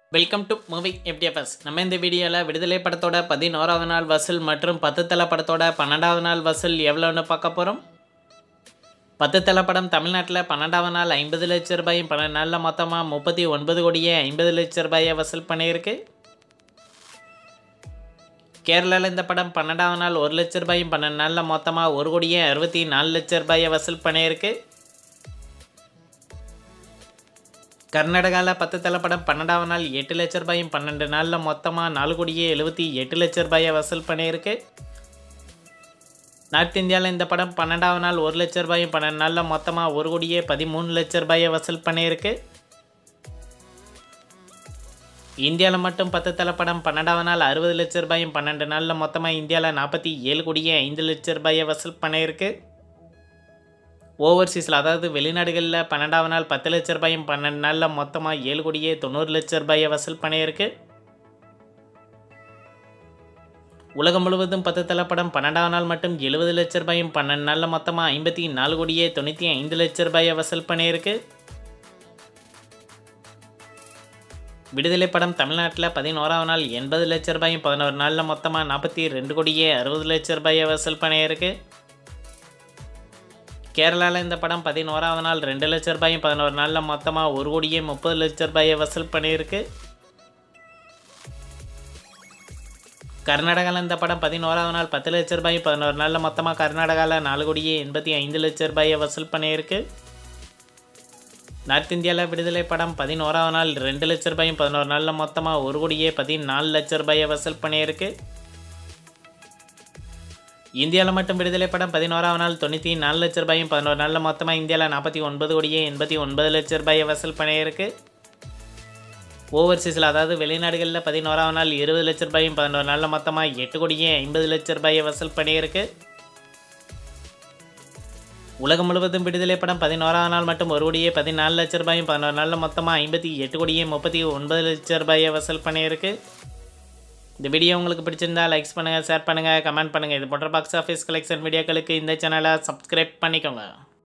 welcome to movie FDFS நம்ம இந்த வீடியோவில் விடுதலை படத்தோட பதினோராவது நாள் வசூல் மற்றும் பத்து தலை படத்தோட பன்னெண்டாவது நாள் வசூல் எவ்வளோன்னு பார்க்க போகிறோம் பத்து தலை படம் தமிழ்நாட்டில் பன்னெண்டாவது நாள் ஐம்பது லட்ச ரூபாயும் பன்னெண்டு நாளில் மொத்தமாக முப்பத்தி ஒன்பது கோடியே ஐம்பது லட்ச ரூபாயை வசூல் பண்ணியிருக்கு கேரளாவில் இந்த படம் பன்னெண்டாவது நாள் ஒரு லட்ச ரூபாயும் பன்னெண்டு நாளில் மொத்தமாக ஒரு கோடியே அறுபத்தி நாலு லட்ச ரூபாயை வசூல் பண்ணியிருக்கு கர்நாடகாவில் பத்து தலை படம் பன்னெண்டாவது நாள் எட்டு லட்ச ரூபாயும் பன்னெண்டு நாளில் மொத்தமாக நாலு கோடியே எழுபத்தி எட்டு லட்ச ரூபாயை வசூல் பண்ணியிருக்கு நார்த் இந்தியாவில் இந்த படம் பன்னெண்டாவது நாள் ஒரு லட்ச ரூபாயும் பன்னெண்டு நாளில் மொத்தமாக ஒரு கோடியே பதிமூணு லட்ச ரூபாயை வசூல் பண்ணியிருக்கு இந்தியாவில் மட்டும் பத்து தலை படம் பன்னெண்டாவது நாள் அறுபது லட்ச ரூபாயும் பன்னெண்டு நாளில் மொத்தமாக இந்தியாவில் நாற்பத்தி ஏழு கோடியே ஐந்து லட்ச ரூபாயை வசூல் பண்ணியிருக்கு ஓவர்சீஸில் அதாவது வெளிநாடுகளில் பன்னெண்டாவது நாள் பத்து லட்ச ரூபாயும் பன்னெண்டு நாளில் மொத்தமாக ஏழு கோடியே தொண்ணூறு லட்ச ரூபாயை வசூல் பண்ணியிருக்கு உலகம் முழுவதும் பத்து தலை படம் பன்னெண்டாவது நாள் மட்டும் எழுபது லட்ச ரூபாயும் பன்னெண்டு நாளில் மொத்தமாக ஐம்பத்தி நாலு கோடியே தொண்ணூற்றி ஐந்து லட்ச ரூபாயை வசூல் பண்ணியிருக்கு விடுதலை படம் தமிழ்நாட்டில் பதினோராவது நாள் எண்பது லட்ச ரூபாயும் பதினோரு நாளில் மொத்தமாக நாற்பத்தி ரெண்டு கோடியே அறுபது லட்ச ரூபாயை வசூல் பண்ணியிருக்கு கேரளாவில் இந்த படம் பதினோராவது நாள் ரெண்டு லட்ச ரூபாயும் பதினோரு நாளில் மொத்தமாக ஒரு கோடியே முப்பது லட்ச ரூபாயை வசூல் பண்ணியிருக்கு கர்நாடகாவில் இந்த படம் பதினோராவது நாள் பத்து லட்ச ரூபாயும் பதினோரு நாளில் மொத்தமாக கர்நாடகாவில் நாலு கோடியே எண்பத்தி ஐந்து லட்ச ரூபாயை வசூல் பண்ணியிருக்கு நார்த் இந்தியாவில் விடுதலை படம் பதினோராவது நாள் ரெண்டு லட்ச ரூபாயும் பதினோரு நாளில் மொத்தமாக ஒரு கோடியே பதினாலு லட்ச ரூபாயை வசூல் பண்ணியிருக்கு இந்தியாவில் மட்டும் விடுதலை படம் பதினோராவது நாள் தொண்ணூற்றி நாலு லட்ச ரூபாயும் பதினோரு நாளில் மொத்தமாக இந்தியாவில் நாற்பத்தி ஒன்பது கோடியே எண்பத்தி ஒன்பது லட்ச ரூபாயை வசூல் பண்ணியிருக்கு ஓவர்சீஸில் அதாவது வெளிநாடுகளில் பதினோராவது நாள் இருபது லட்ச ரூபாயும் பதினோரு நாளில் மொத்தமாக எட்டு கோடியே ஐம்பது லட்ச ரூபாயை வசூல் பண்ணியிருக்கு உலகம் முழுவதும் விடுதலை படம் பதினோராவது நாள் மட்டும் ஒரு கோடியே பதினாலு லட்ச ரூபாயும் பதினோரு நாளில் மொத்தமாக ஐம்பத்தி எட்டு கோடியே முப்பத்தி ஒன்பது லட்ச ரூபாயை வசூல் பண்ணியிருக்கு இந்த வீடியோ உங்களுக்கு பிடிச்சிருந்தா லைக்ஸ் பண்ணுங்கள் ஷேர் பண்ணுங்கள் கமெண்ட் பண்ணுங்கள் இது போன்ற பாக்ஸ் ஆஃபீஸ் கலெக்ஷன் வீடியோக்களுக்கு இந்த சேனலை சப்ஸ்கிரைப் பண்ணிக்கோங்க